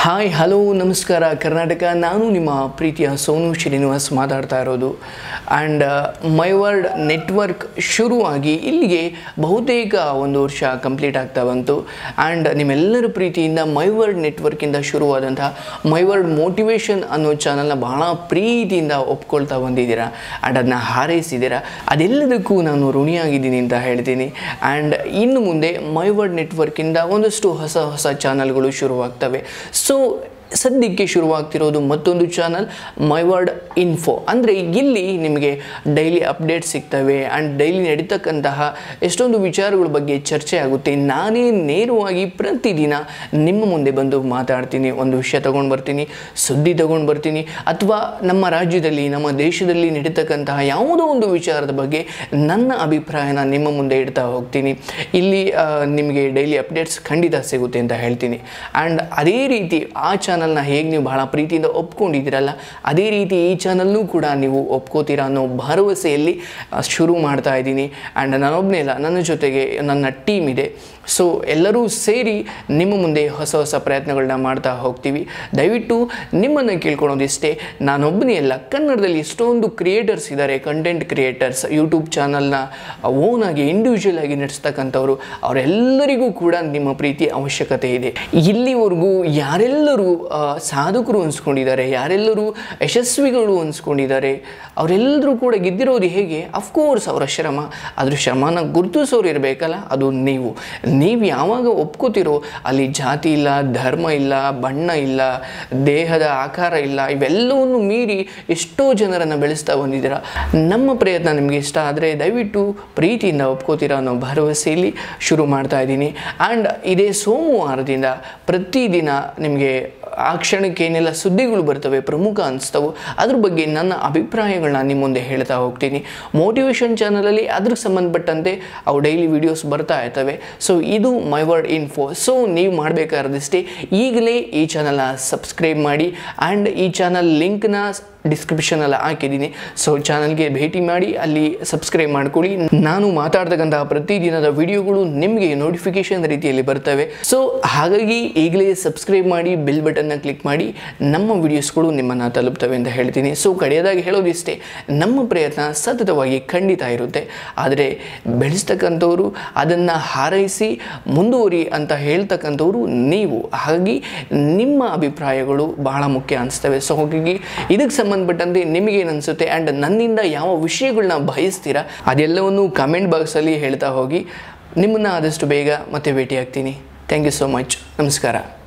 hi hello ನಮಸ್ಕಾರ ಕರ್ನಾಟಕ ನಾನು ನಿಮ್ಮ ಪ್ರೀತಿಯ ಸೋನು ಶ್ರೀನಿವಾಸ್ ಮಾತಾಡ್ತಾ ಇರೋದು ಆ್ಯಂಡ್ ಮೈವರ್ಡ್ ನೆಟ್ವರ್ಕ್ ಶುರುವಾಗಿ ಇಲ್ಲಿಗೆ ಬಹುತೇಕ ಒಂದು ವರ್ಷ ಕಂಪ್ಲೀಟ್ ಆಗ್ತಾ ಬಂತು ಆ್ಯಂಡ್ ನಿಮ್ಮೆಲ್ಲರ ಪ್ರೀತಿಯಿಂದ ಮೈವರ್ಡ್ ನೆಟ್ವರ್ಕಿಂದ ಶುರುವಾದಂತಹ ಮೈವರ್ಡ್ ಮೋಟಿವೇಶನ್ ಅನ್ನೋ ಚಾನಲ್ನ ಬಹಳ ಪ್ರೀತಿಯಿಂದ ಒಪ್ಕೊಳ್ತಾ ಬಂದಿದ್ದೀರಾ ಆ್ಯಂಡ್ ಅದನ್ನ ಹಾರೈಸಿದ್ದೀರಾ ಅದೆಲ್ಲದಕ್ಕೂ ನಾನು ಋಣಿಯಾಗಿದ್ದೀನಿ ಅಂತ ಹೇಳ್ತೀನಿ ಆ್ಯಂಡ್ ಇನ್ನು ಮುಂದೆ ಮೈವರ್ಡ್ ನೆಟ್ವರ್ಕಿಂದ ಒಂದಷ್ಟು ಹೊಸ ಹೊಸ ಚಾನಲ್ಗಳು ಶುರುವಾಗ್ತವೆ ಸೊ ಸದ್ಯಕ್ಕೆ ಶುರುವಾಗ್ತಿರೋದು ಮತ್ತೊಂದು ಚಾನಲ್ ಮೈವರ್ಡ್ ಇನ್ಫೋ ಅಂದರೆ ಇಲ್ಲಿ ನಿಮಗೆ ಡೈಲಿ ಅಪ್ಡೇಟ್ ಸಿಗ್ತವೆ ಆ್ಯಂಡ್ ಡೈಲಿ ನಡೀತಕ್ಕಂತಹ ಎಷ್ಟೊಂದು ವಿಚಾರಗಳ ಬಗ್ಗೆ ಚರ್ಚೆ ಆಗುತ್ತೆ ನಾನೇ ನೇರವಾಗಿ ಪ್ರತಿದಿನ ನಿಮ್ಮ ಮುಂದೆ ಬಂದು ಮಾತಾಡ್ತೀನಿ ಒಂದು ವಿಷಯ ತೊಗೊಂಡು ಬರ್ತೀನಿ ಸುದ್ದಿ ತೊಗೊಂಡು ಬರ್ತೀನಿ ಅಥವಾ ನಮ್ಮ ರಾಜ್ಯದಲ್ಲಿ ನಮ್ಮ ದೇಶದಲ್ಲಿ ನಡೀತಕ್ಕಂತಹ ಯಾವುದೋ ಒಂದು ವಿಚಾರದ ಬಗ್ಗೆ ನನ್ನ ಅಭಿಪ್ರಾಯನ ನಿಮ್ಮ ಮುಂದೆ ಇಡ್ತಾ ಹೋಗ್ತೀನಿ ಇಲ್ಲಿ ಆ, ನಿಮಗೆ ಡೈಲಿ ಅಪ್ಡೇಟ್ಸ್ ಖಂಡಿತ ಸಿಗುತ್ತೆ ಅಂತ ಹೇಳ್ತೀನಿ ಆ್ಯಂಡ್ ಅದೇ ರೀತಿ ಆ ಚಾನಲ್ನ ಹೇಗೆ ನೀವು ಬಹಳ ಪ್ರೀತಿಯಿಂದ ಒಪ್ಕೊಂಡಿದ್ದೀರಲ್ಲ ಅದೇ ರೀತಿ ಈ ಚಾನಲ್ನೂ ಕೂಡ ನೀವು ಒಪ್ಕೋತೀರಾ ಅನ್ನೋ ಭರವಸೆಯಲ್ಲಿ ಆ, ಶುರು ಮಾಡ್ತಾ ಇದ್ದೀನಿ ಆ್ಯಂಡ್ ನಾನೊಬ್ಬನೇ ಇಲ್ಲ ನನ್ನ ಜೊತೆಗೆ ನನ್ನ ಟೀಮ್ ಇದೆ ಸೊ ಎಲ್ಲರೂ ಸೇರಿ ನಿಮ್ಮ ಮುಂದೆ ಹೊಸ ಹೊಸ ಪ್ರಯತ್ನಗಳನ್ನ ಮಾಡ್ತಾ ಹೋಗ್ತೀವಿ ದಯವಿಟ್ಟು ನಿಮ್ಮನ್ನು ಕೇಳ್ಕೊಳೋದಿಷ್ಟೇ ನಾನೊಬ್ಬನೇ ಅಲ್ಲ ಕನ್ನಡದಲ್ಲಿ ಎಷ್ಟೊಂದು ಕ್ರಿಯೇಟರ್ಸ್ ಇದ್ದಾರೆ ಕಂಟೆಂಟ್ ಕ್ರಿಯೇಟರ್ಸ್ ಯೂಟ್ಯೂಬ್ ಚಾನಲ್ನ ಓನಾಗಿ ಇಂಡಿವಿಜುವಲ್ ಆಗಿ ನಡೆಸ್ತಕ್ಕಂಥವ್ರು ಅವರೆಲ್ಲರಿಗೂ ಕೂಡ ನಿಮ್ಮ ಪ್ರೀತಿ ಅವಶ್ಯಕತೆ ಇದೆ ಇಲ್ಲಿವರೆಗೂ ಯಾರೆಲ್ಲರೂ ಆ, ಸಾಧಕರು ಅನ್ಸ್ಕೊಂಡಿದ್ದಾರೆ ಯಾರೆಲ್ಲರೂ ಯಶಸ್ವಿಗಳು ಅನ್ಸ್ಕೊಂಡಿದ್ದಾರೆ ಅವರೆಲ್ಲರೂ ಕೂಡ ಗೆದ್ದಿರೋದು ಹೇಗೆ ಅಫ್ಕೋರ್ಸ್ ಅವರ ಶ್ರಮ ಅದ್ರ ಶ್ರಮನ ಗುರುತಿಸೋರು ಇರಬೇಕಲ್ಲ ಅದು ನೀವು ನೀವು ಯಾವಾಗ ಒಪ್ಕೋತಿರೋ ಅಲ್ಲಿ ಜಾತಿ ಇಲ್ಲ ಧರ್ಮ ಇಲ್ಲ ಬಣ್ಣ ಇಲ್ಲ ದೇಹದ ಆಕಾರ ಇಲ್ಲ ಇವೆಲ್ಲವನ್ನು ಮೀರಿ ಎಷ್ಟೋ ಜನರನ್ನು ಬೆಳೆಸ್ತಾ ಬಂದಿದ್ದೀರಾ ನಮ್ಮ ಪ್ರಯತ್ನ ನಿಮಗೆ ಇಷ್ಟ ಆದರೆ ದಯವಿಟ್ಟು ಪ್ರೀತಿಯಿಂದ ಒಪ್ಕೋತೀರಾ ಅನ್ನೋ ಭರವಸೆಯಲ್ಲಿ ಶುರು ಮಾಡ್ತಾ ಇದ್ದೀನಿ ಆ್ಯಂಡ್ ಇದೇ ಸೋಮವಾರದಿಂದ ಪ್ರತಿದಿನ ನಿಮಗೆ ಆ ಕ್ಷಣಕ್ಕೆ ಏನೆಲ್ಲ ಸುದ್ದಿಗಳು ಬರ್ತವೆ ಪ್ರಮುಖ ಅನಿಸ್ತವು ಅದ್ರ ಬಗ್ಗೆ ನನ್ನ ಅಭಿಪ್ರಾಯಗಳನ್ನ ನಿಮ್ಮ ಮುಂದೆ ಹೇಳ್ತಾ ಹೋಗ್ತೀನಿ ಮೋಟಿವೇಶನ್ ಚಾನಲಲ್ಲಿ ಅದ್ರಿಗೆ ಸಂಬಂಧಪಟ್ಟಂತೆ ಅವು ಡೈಲಿ ವಿಡಿಯೋಸ್ ಬರ್ತಾ ಇರ್ತವೆ ಸೊ ಇದು ಮೈ ವರ್ಡ್ ಇನ್ಫೋ ಸೊ ನೀವು ಮಾಡಬೇಕಾದಷ್ಟೇ ಈಗಲೇ ಈ ಚಾನಲ್ನ ಸಬ್ಸ್ಕ್ರೈಬ್ ಮಾಡಿ ಆ್ಯಂಡ್ ಈ ಚಾನಲ್ ಲಿಂಕ್ನ ಡಿಸ್ಕ್ರಿಪ್ಷನಲ್ಲಿ ಹಾಕಿದ್ದೀನಿ ಸೊ ಚಾನಲ್ಗೆ ಭೇಟಿ ಮಾಡಿ ಅಲ್ಲಿ ಸಬ್ಸ್ಕ್ರೈಬ್ ಮಾಡ್ಕೊಳ್ಳಿ ನಾನು ಮಾತಾಡ್ತಕ್ಕಂತಹ ಪ್ರತಿದಿನದ ವಿಡಿಯೋಗಳು ನಿಮಗೆ ನೋಟಿಫಿಕೇಶನ್ ರೀತಿಯಲ್ಲಿ ಬರ್ತವೆ ಸೊ ಹಾಗಾಗಿ ಈಗಲೇ ಸಬ್ಸ್ಕ್ರೈಬ್ ಮಾಡಿ ಬೆಲ್ ಬಟನ್ನ ಕ್ಲಿಕ್ ಮಾಡಿ ನಮ್ಮ ವಿಡಿಯೋಸ್ಗಳು ನಿಮ್ಮನ್ನು ತಲುಪ್ತವೆ ಅಂತ ಹೇಳ್ತೀನಿ ಸೊ ಕಡೆಯದಾಗಿ ಹೇಳೋದಿಷ್ಟೇ ನಮ್ಮ ಪ್ರಯತ್ನ ಸತತವಾಗಿ ಖಂಡಿತ ಇರುತ್ತೆ ಆದರೆ ಬೆಳೆಸ್ತಕ್ಕಂಥವ್ರು ಅದನ್ನು ಹಾರೈಸಿ ಮುಂದುವರಿ ಅಂತ ಹೇಳ್ತಕ್ಕಂಥವ್ರು ನೀವು ಹಾಗಾಗಿ ನಿಮ್ಮ ಅಭಿಪ್ರಾಯಗಳು ಬಹಳ ಮುಖ್ಯ ಅನಿಸ್ತವೆ ಸೊ ಹಾಗಾಗಿ ಇದಕ್ಕೆ ಸಂಬಂಧಪಟ್ಟಂತೆ ನಿಮಗೇನು ಅನಿಸುತ್ತೆ ಆ್ಯಂಡ್ ನನ್ನಿಂದ ಯಾವ ವಿಷಯಗಳನ್ನ ಬಯಸ್ತೀರಾ ಅದೆಲ್ಲವನ್ನು ಕಮೆಂಟ್ ಬಾಕ್ಸಲ್ಲಿ ಹೇಳ್ತಾ ಹೋಗಿ ನಿಮ್ಮನ್ನು ಆದಷ್ಟು ಬೇಗ ಮತ್ತೆ ಭೇಟಿ ಆಗ್ತೀನಿ ಥ್ಯಾಂಕ್ ಯು ಸೋ ಮಚ್ ನಮಸ್ಕಾರ